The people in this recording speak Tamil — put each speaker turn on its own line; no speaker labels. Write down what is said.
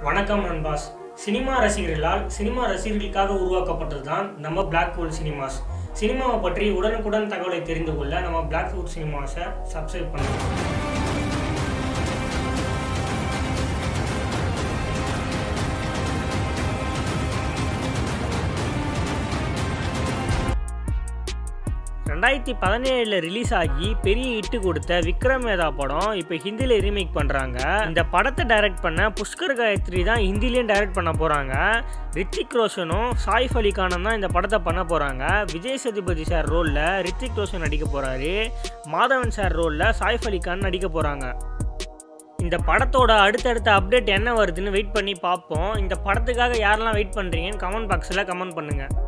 வணக்கம் நண்பாஸ் சினிமா ரசிகர்களால் சினிமா ரசிகர்களுக்காக உருவாக்கப்பட்டது தான் நம்ம பிளாக் ஹோல் சினிமாஸ் சினிமாவை பற்றி உடனுக்குடன் தகவலை தெரிந்து கொள்ள நம்ம பிளாக் ஹோல் சினிமாஸை சப்ஸ்கிரைப் பண்ணுங்க ரெண்டாயிரத்தி பதினேழில் ரிலீஸ் ஆகி பெரிய ஹிட்டு கொடுத்த விக்ரம் வேதா படம் இப்போ ஹிந்தியில் ரீமேக் பண்ணுறாங்க இந்த படத்தை டைரக்ட் பண்ண புஷ்கர் காயத்ரி தான் ஹிந்திலையும் டைரக்ட் பண்ண போகிறாங்க ரித்திக் ரோஷனும் சாயிஃப் அலி கானும் தான் இந்த படத்தை பண்ண போகிறாங்க விஜய் சேதுபதி சார் ரோலில் ரித்திக் ரோஷன் நடிக்க போகிறாரு மாதவன் சார் ரோலில் சாயிஃப் அலி கான் நடிக்க போகிறாங்க இந்த படத்தோட அடுத்தடுத்த அப்டேட் என்ன வருதுன்னு வெயிட் பண்ணி பார்ப்போம் இந்த படத்துக்காக யாரெல்லாம் வெயிட் பண்ணுறீங்கன்னு கமெண்ட் பாக்ஸில் கமெண்ட் பண்ணுங்கள்